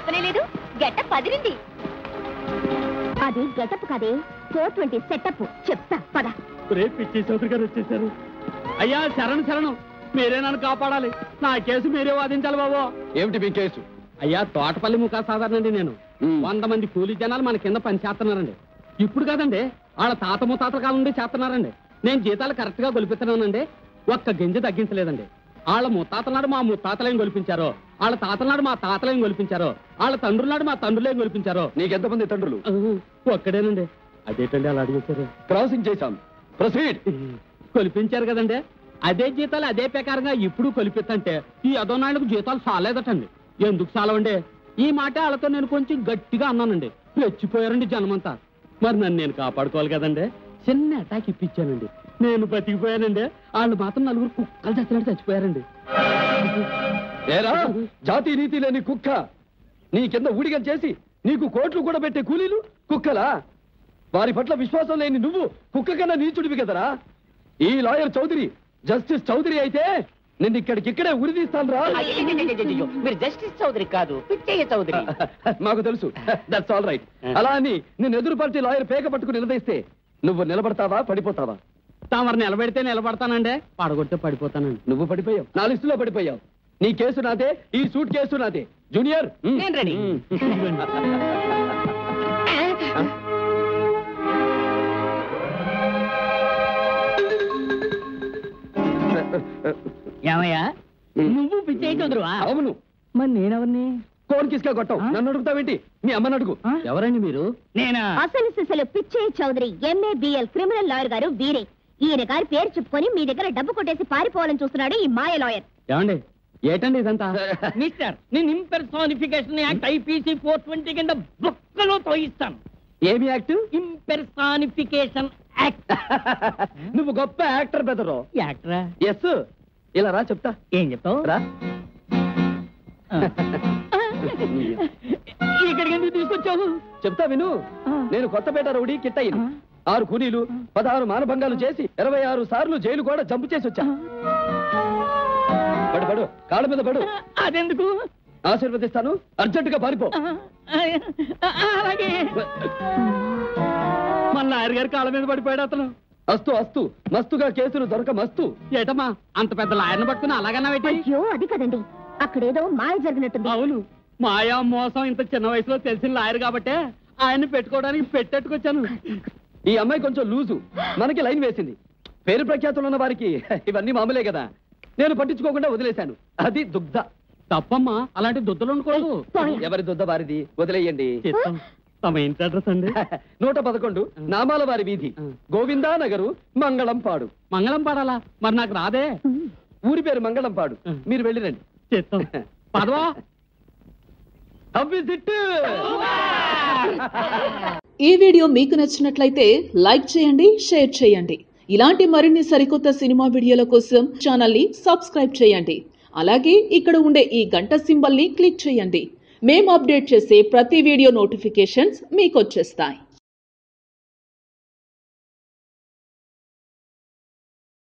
చెప్పనే లేదు గెటప్ పదిరింది అది గెటప్ కాదే ఫోర్ ట్వంటీ సెటప్ చెప్తా పద రేపు పిచ్చి చౌదరి గారు వచ్చేసారు అయ్యా శరణు శరణం మీరే నన్ను కాపాడాలి నా కేసు మీరే వాదించాలి బాబు ఏమిటి మీ కేసు అయ్యా తోటపల్లి ముఖా సాధారణండి నేను మ్మ్. వంద మంది కూలీ జనాలు మన కింద పని చేస్తున్నారండి ఇప్పుడు కాదండి వాళ్ళ తాత ముత్తాతల కాలం నుండి చేస్తున్నారండి నేను జీతాలు కరెక్ట్ గా గొలిపిస్తున్నానండి ఒక్క గింజ తగ్గించలేదండి వాళ్ళ ముత్తాతల నాడు మా ముత్తాతలేం గొలిపించారో వాళ్ళ తాతల నాడు మా తాతలేం గొలిపించారో వాళ్ళ తండ్రుల నాడు మా తండ్రులేం గొలిపించారో నీకెంతమంది తండ్రులు ఆహా, ఒక్కడేనండి అదేటండి అలా అడిగేశారు క్రాసింగ్ చేశాం ప్రొసీడ్ కొలిపించారు కదండి అదే జీతాలు అదే ప్రకారంగా ఇప్పుడు కొలిపిస్తంటే ఈ అదోనాళ్ళకు జీతాలు చాలేదటండి ఎందుకు చాలవండి ఈ మాట వాళ్ళతో నేను కొంచెం గట్టిగా అన్నానండి రెచ్చిపోయారండి జనమంతా మరి నన్ను నేను కాపాడుకోవాలి కదండి చిన్న అటాక్ ఇప్పించానండి నేను బతికిపోయానండి వాళ్ళు మాత్రం నలుగురు కుక్కలు చచ్చినట్టు చచ్చిపోయారండి ఏరా జాతి నీతి లేని కుక్క నీ కింద ఊడిగం చేసి నీకు కోట్లు కూడా పెట్టే కూలీలు కుక్కలా వారి పట్ల విశ్వాసం లేని నువ్వు కుక్క కన్నా నీచుడివి కదరా ఈ లాయర్ చౌదరి జస్టిస్ చౌదరి అయితే నిన్ను ఇక్కడికిక్కడే ఉరిదీస్తాను రా అయ్యయ్యయ్యయ్యయ్యో, మీరు జస్టిస్ చౌదరి కాదు పిచ్చయ్య చౌదరి మాకు తెలుసు దట్స్ ఆల్ రైట్ అలా అని నేను ఎదురు పార్టీ లాయర్ పేక పట్టుకుని నిలదీస్తే నువ్వు నిలబడతావా పడిపోతావా తమరు నిలబెడితే నిలబడతానండి పడగొట్టే పడిపోతానండి నువ్వు పడిపోయావు నా లిస్టులో పడిపోయావు నీ కేసు నాదే ఈ సూట్ కేసు నాదే జూనియర్ మ్. నేను రెడీ. మ్. ఏమయ్యా మ్. నువ్వు పిచ్చయ్య చౌదరువా అవును మరి నేనెవరిని కోన్ కిస్కా కొట్టావు ఆ? నన్ను అడుగుతావేంటి మీ అమ్మని అడుగు ఎవరండి మీరు నేనా అసలు సిసలు Pichaiah Chowdary MA BL criminal lawyer గారు వీరే ఈయన గారి పేరు చెప్పుకొని మీ దగ్గర డబ్బు కొట్టేసి పారిపోవాలని చూస్తున్నాడు ఈ మాయ లాయర్ ఏమండి ఏటండి ఇదంతా మిస్టర్ నేను impersonification act IPC four twenty కింద బుక్కలో తోయిస్తాను ఏమి యాక్ట్ ఇంపెర్సానిఫికేషన్ యాక్ట్ నువ్వు గొప్ప యాక్టర్ బెదరు యాక్టరా ఎస్ ఇలా రా చెప్తా ఏం చెప్తావు రా ఇక్కడికి ఎందుకు తీసుకొచ్చావు చెప్తా విను నేను కొత్తపేట రౌడీ కిట్టయ్యని ఆరు కూలీలు పదహారు మానభంగాలు చేసి ఇరవై ఆరు సార్లు జైలు కూడా జంపు చేసి వచ్చా పడు పడు కాళ్ళ మీద పడు అదెందుకు ఆశీర్వదిస్తాను అర్జెంటుగా పారిపో అలాగే మన లాయర్ గారి కాళ్ళ మీద పడిపోయాడు అతను అస్తు అస్తు మస్తుగా కేసులు దొరక మస్తు ఏటమ్మా అంత పెద్ద లాయర్ని పట్టుకుని అలాగన్నా పెట్టి అయ్యో అది కదండి అక్కడేదో మాయ జరిగినట్టుంది అవును మాయా మోసం ఇంత చిన్న వయసులో తెలిసిన లాయర్ కాబట్టే ఆయన్ని పెట్టుకోవడానికి పెట్టెట్టుకొచ్చాను ఈ అమ్మాయి కొంచెం లూజు మనకి లైన్ వేసింది పేరు ప్రఖ్యాతులు ఉన్న వారికి ఇవన్నీ మామూలే కదా నేను పట్టించుకోకుండా వదిలేశాను అది దుగ్ధ తప్పమ్మా అలాంటి దుద్దలు ఉండకూడదు ఎవరి దుద్ద వారిది వదిలేయండి చిత్తం తమ ఇంటి అడ్రస్ అండి నూట పదకొండు నామాల వారి వీధి గోవిందా నగరు మంగళం పాడు మంగళం పాడాలా మరి నాకు రాదే ఊరి పేరు మంగళం పాడు మీరు వెళ్ళిరండి చిత్తం పదవా అవ్విజిట్టు ఈ వీడియో మీకు నచ్చినట్లయితే లైక్ చేయండి షేర్ చేయండి ఇలాంటి మరిన్ని సరికొత్త సినిమా వీడియోల కోసం ఛానల్ని సబ్స్క్రైబ్ చేయండి అలాగే ఇక్కడ ఉండే ఈ గంట సింబల్ని క్లిక్ చేయండి మేము అప్డేట్ చేసే ప్రతి వీడియో నోటిఫికేషన్స్ మీకు వచ్చేస్తాయి